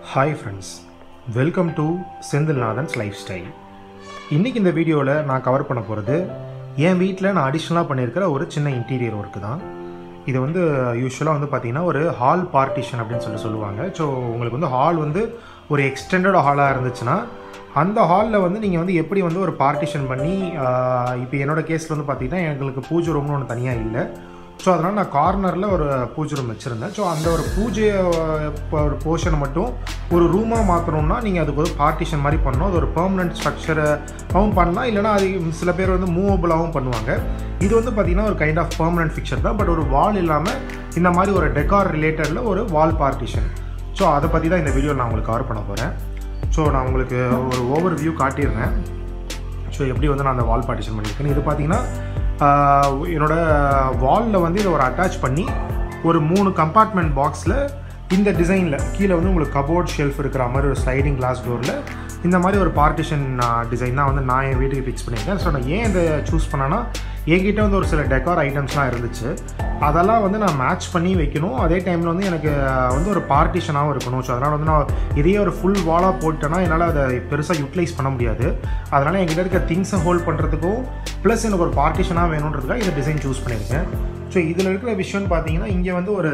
hi friends welcome to Senthilnathan's lifestyle இன்றைக்கி இந்த வீடியோவில் நான் கவர் பண்ண போகிறது என் வீட்டில் நான் அடிஷ்னலாக பண்ணியிருக்கிற ஒரு சின்ன இன்டீரியர் ஒர்க்கு தான் இது வந்து யூஸ்வலாக வந்து பார்த்திங்கன்னா ஒரு ஹால் பார்ட்டிஷன் அப்படின்னு சொல்லி சொல்லுவாங்க ஸோ உங்களுக்கு வந்து ஹால் வந்து ஒரு எக்ஸ்டெண்டட் ஹாலாக இருந்துச்சுன்னா அந்த ஹாலில் வந்து நீங்கள் வந்து எப்படி வந்து ஒரு பார்ட்டிஷன் பண்ணி இப்போ என்னோட கேஸில் வந்து பார்த்திங்கன்னா எங்களுக்கு பூஜை ரூம்னு ஒன்று தனியாக இல்லை ஸோ அதனால் நான் கார்னரில் ஒரு பூஜை ரூம் வச்சுருந்தேன் ஸோ அந்த ஒரு பூஜை இப்போ ஒரு போர்ஷனை மட்டும் ஒரு ரூமாக மாற்றணும்னா நீங்கள் அதுக்கு ஒரு பார்ட்டிஷன் மாதிரி பண்ணணும் அது ஒரு பெர்மனன்ட் ஸ்ட்ரக்சராகவும் பண்ணலாம் இல்லைனா அது சில பேர் வந்து மூவபுளாகவும் பண்ணுவாங்க இது வந்து பார்த்திங்கன்னா ஒரு கைண்ட் ஆஃப் பெர்மனன்ட் ஃபிக்சர் தான் பட் ஒரு வால் இல்லாமல் இந்த மாதிரி ஒரு டெக்கார் ரிலேட்டடில் ஒரு வால் பார்ட்டிஷன் ஸோ அதை பற்றி தான் இந்த வீடியோ நான் உங்களுக்கு கவர் பண்ண போகிறேன் ஸோ நான் உங்களுக்கு ஒரு ஓவர் வியூ காட்டிடுறேன் ஸோ எப்படி வந்து நான் அந்த வால் பார்ட்டிஷன் பண்ணியிருக்கேன் இது பார்த்தீங்கன்னா என்னோட வாலில் வந்து இதை ஒரு அட்டாச் பண்ணி ஒரு மூணு கம்பார்ட்மெண்ட் பாக்ஸில் இந்த டிசைனில் கீழே வந்து உங்களுக்கு கபோர்ட் ஷெல்ஃப் இருக்கிற மாதிரி ஒரு ஸ்லைடிங் கிளாஸ் டோரில் இந்த மாதிரி ஒரு பார்ட்டிஷன் டிசைன் தான் வந்து நான் என் வீட்டுக்கு ஃபிக்ஸ் பண்ணியிருக்கேன் ஸோ நான் ஏன் இதை சூஸ் பண்ணேன்னா என்கிட்ட வந்து ஒரு சில டெக்கார் ஐட்டம்ஸ்லாம் இருந்துச்சு அதெல்லாம் வந்து நான் மேட்ச் பண்ணி வைக்கணும் அதே டைமில் வந்து எனக்கு வந்து ஒரு பார்ட்டிஷனாகவும் இருக்கணும் ஸோ அதனால் வந்து நான் இதையே ஒரு ஃபுல் வாலாக போட்டேன்னா என்னால் அதை பெருசாக யூட்டிலைஸ் பண்ண முடியாது அதனால் என்கிட்ட இருக்க திங்ஸை ஹோல்ட் பண்ணுறதுக்கும் ப்ளஸ் எனக்கு ஒரு பார்ட்டிஷனாக வேணுன்றதுக்காக இந்த டிசைன் சூஸ் பண்ணியிருக்கேன் ஸோ இதில் இருக்கிற விஷயம்னு பார்த்தீங்கன்னா இங்கே வந்து ஒரு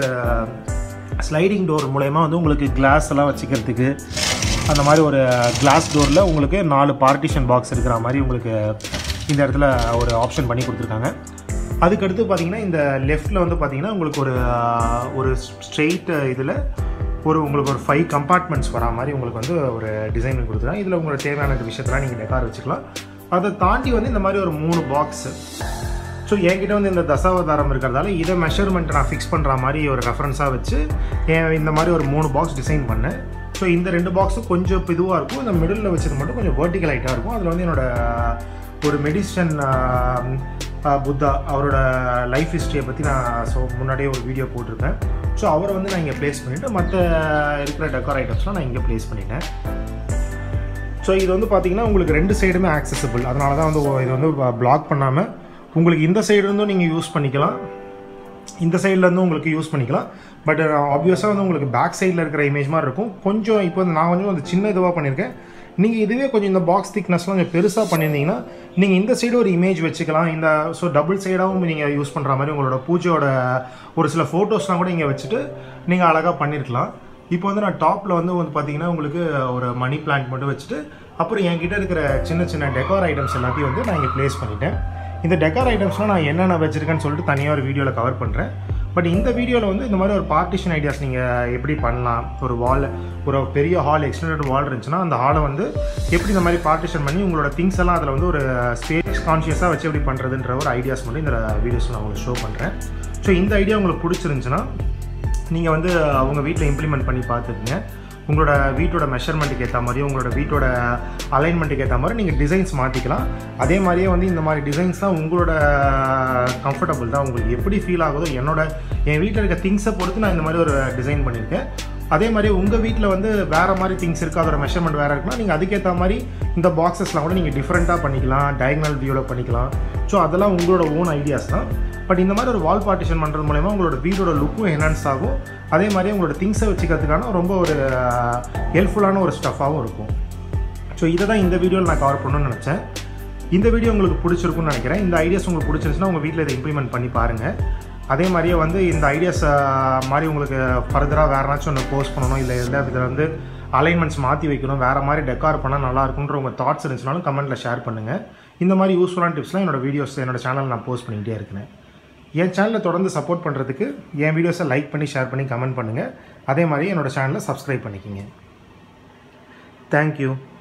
ஸ்லைடிங் டோர் மூலயமா வந்து உங்களுக்கு கிளாஸ் எல்லாம் வச்சுக்கிறதுக்கு அந்த மாதிரி ஒரு கிளாஸ் டோரில் உங்களுக்கு நாலு பார்ட்டிஷன் பாக்ஸ் இருக்கிற மாதிரி உங்களுக்கு இந்த இடத்துல ஒரு ஆப்ஷன் பண்ணி கொடுத்துருக்காங்க அதுக்கடுத்து பார்த்தீங்கன்னா இந்த லெஃப்ட்டில் வந்து பார்த்தீங்கன்னா உங்களுக்கு ஒரு ஒரு ஸ்ட்ரெயிட் இதில் ஒரு உங்களுக்கு ஒரு ஃபைவ் கம்பார்ட்மெண்ட்ஸ் வரா மாதிரி உங்களுக்கு வந்து ஒரு டிசைன் கொடுத்துருக்காங்க இதில் உங்களுக்கு தேவையான விஷயத்தெல்லாம் நீங்கள் டெக்கார் வச்சுக்கலாம் அதை தாண்டி வந்து இந்த மாதிரி ஒரு மூணு பாக்ஸு ஸோ என்கிட்ட வந்து இந்த தசாவதாரம் இருக்கிறதால இதை மெஷர்மெண்ட் நான் ஃபிக்ஸ் பண்ணுற மாதிரி ஒரு ரெஃபரன்ஸாக வச்சு இந்த மாதிரி ஒரு மூணு பாக்ஸ் டிசைன் பண்ணேன் ஸோ இந்த ரெண்டு பாக்ஸும் கொஞ்சம் இதுவாக இருக்கும் இந்த மிடில் வச்சது மட்டும் கொஞ்சம் வேர்ட்டிக்கல் ஐட்டாக இருக்கும் அதில் வந்து என்னோட ஒரு மெடிசன் புத்தா அவரோட லைஃப் ஹிஸ்ட்ரியை பற்றி நான் ஸோ முன்னாடியே ஒரு வீடியோ போட்டிருப்பேன் ஸோ அவரை வந்து நான் இங்கே ப்ளேஸ் பண்ணிவிட்டு மற்ற இருக்கிற டெக்கார் ஐட்டம்ஸ்லாம் நான் இங்கே ப்ளேஸ் பண்ணிட்டேன் ஸோ இது வந்து பார்த்தீங்கன்னா உங்களுக்கு ரெண்டு சைடுமே ஆக்சசபிள் அதனால தான் வந்து இது வந்து பிளாக் பண்ணாமல் உங்களுக்கு இந்த சைடு இருந்தும் நீங்கள் யூஸ் பண்ணிக்கலாம் இந்த சைட்லேருந்து உங்களுக்கு யூஸ் பண்ணிக்கலாம் பட் ஆப்வியஸாக வந்து உங்களுக்கு பேக் சைடில் இருக்கிற இமேஜ் மாதிரி இருக்கும் கொஞ்சம் இப்போ வந்து நான் கொஞ்சம் அந்த சின்ன இதுவாக பண்ணியிருக்கேன் நீங்கள் இதுவே கொஞ்சம் இந்த பாக்ஸ் திக்னஸ்லாம் கொஞ்சம் பெருசாக பண்ணியிருந்தீங்கன்னா நீங்கள் இந்த சைடு ஒரு இமேஜ் வச்சுக்கலாம் இந்த ஸோ டபுள் சைடாகவும் நீங்கள் யூஸ் பண்ணுற மாதிரி உங்களோட பூஜையோட ஒரு சில ஃபோட்டோஸ்லாம் கூட இங்கே வச்சுட்டு நீங்கள் அழகாக பண்ணியிருக்கலாம் இப்போ வந்து நான் டாப்பில் வந்து வந்து பார்த்தீங்கன்னா உங்களுக்கு ஒரு மணி பிளான்ட் மட்டும் வச்சுட்டு அப்புறம் என்கிட்ட இருக்கிற சின்ன சின்ன டெக்கார் ஐட்டம்ஸ் எல்லாத்தையும் வந்து நான் இங்கே ப்ளேஸ் பண்ணிட்டேன் இந்த டெக்கார் ஐட்டம்ஸ்லாம் நான் என்னென்ன வச்சுருக்கேன்னு சொல்லிட்டு தனியாக ஒரு வீடியோவில் கவர் பண்ணுறேன் பட் இந்த வீடியோவில் வந்து இந்த மாதிரி ஒரு பார்ட்டிஷன் ஐடியாஸ் நீங்கள் எப்படி பண்ணலாம் ஒரு வால் ஒரு பெரிய ஹால் எக்ஸ்டெண்டட் வால் இருந்துச்சுன்னா அந்த ஹாலை வந்து எப்படி இந்த மாதிரி பார்ட்டிஷன் பண்ணி உங்களோட திங்ஸ் எல்லாம் அதில் வந்து ஒரு ஸ்பேஸ் கான்ஷியஸாக வச்சு எப்படி பண்ணுறதுன்ற ஒரு ஐடியாஸ் மட்டும் இந்த வீடியோஸ் நான் உங்களுக்கு ஷோ பண்ணுறேன் ஸோ இந்த ஐடியா உங்களுக்கு பிடிச்சிருந்துச்சுன்னா நீங்கள் வந்து அவங்க வீட்டில் இம்ப்ளிமெண்ட் பண்ணி பார்த்துக்குங்க உங்களோட வீட்டோட மெஷர்மெண்ட்டுக்கு ஏற்ற மாதிரி உங்களோட வீட்டோட அலைன்மெண்ட்டுக்கு ஏற்ற மாதிரி நீங்கள் டிசைன்ஸ் மாற்றிக்கலாம் அதே மாதிரியே வந்து இந்த மாதிரி டிசைன்ஸ் தான் உங்களோட கம்ஃபர்டபுள் தான் உங்களுக்கு எப்படி ஃபீல் ஆகுதோ என்னோட என் வீட்டில் இருக்க திங்ஸை பொறுத்து நான் இந்த மாதிரி ஒரு டிசைன் பண்ணியிருக்கேன் அதே மாதிரி உங்கள் வீட்டில் வந்து வேறு மாதிரி திங்ஸ் இருக்குது அதோட மெஷர்மெண்ட் வேறு இருக்குன்னா நீங்கள் அதுக்கேற்ற மாதிரி இந்த பாக்ஸஸ்லாம் கூட நீங்கள் டிஃப்ரெண்ட்டாக பண்ணிக்கலாம் டயக்னல் வியூவில் பண்ணிக்கலாம் ஸோ அதெல்லாம் உங்களோட ஓன் ஐடியாஸ் தான் பட் இந்த மாதிரி ஒரு வால் பார்ட்டிஷன் பண்ணுறது மூலயமா உங்களோட வீடோட லுக்கும் என்ஹான்ஸ் ஆகும் அதே மாதிரி உங்களோட திங்ஸை வச்சுக்கிறதுக்கான ரொம்ப ஒரு ஹெல்ப்ஃபுல்லான ஒரு ஸ்டஃபாகவும் இருக்கும் ஸோ இதை தான் இந்த வீடியோவில் நான் கவர் பண்ணணும்னு நினச்சேன் இந்த வீடியோ உங்களுக்கு பிடிச்சிருக்குன்னு நினைக்கிறேன் இந்த ஐடியாஸ் உங்களுக்கு பிடிச்சிருந்துச்சுன்னா உங்கள் வீட்டில் இதை இம்ப்ளிமெண்ட் பண்ணி பாருங்கள் அதே மாதிரியே வந்து இந்த ஐடியாஸ் மாதிரி உங்களுக்கு ஃபர்தராக வேறு ஏதாச்சும் ஒன்று போஸ்ட் பண்ணணும் இல்லை இல்லை இதில் வந்து அலைன்மெண்ட்ஸ் மாற்றி வைக்கணும் வேறு மாதிரி டெக்கார் பண்ணால் நல்லா இருக்குன்ற உங்கள் தாட்ஸ் இருந்துச்சுனாலும் கமெண்ட்டில் ஷேர் பண்ணுங்கள் இந்த மாதிரி யூஸ்ஃபுல்லான டிப்ஸ்லாம் என்னோடய வீடியோஸ் என்னோடய சேனல் நான் போஸ்ட் பண்ணிகிட்டே இருக்கிறேன் என் சேனலை தொடர்ந்து சப்போர்ட் பண்ணுறதுக்கு என் வீடியோஸை லைக் பண்ணி ஷேர் பண்ணி கமெண்ட் பண்ணுங்கள் அதே மாதிரி என்னோடய சேனலை சப்ஸ்கிரைப் பண்ணிக்கிங்க தேங்க்யூ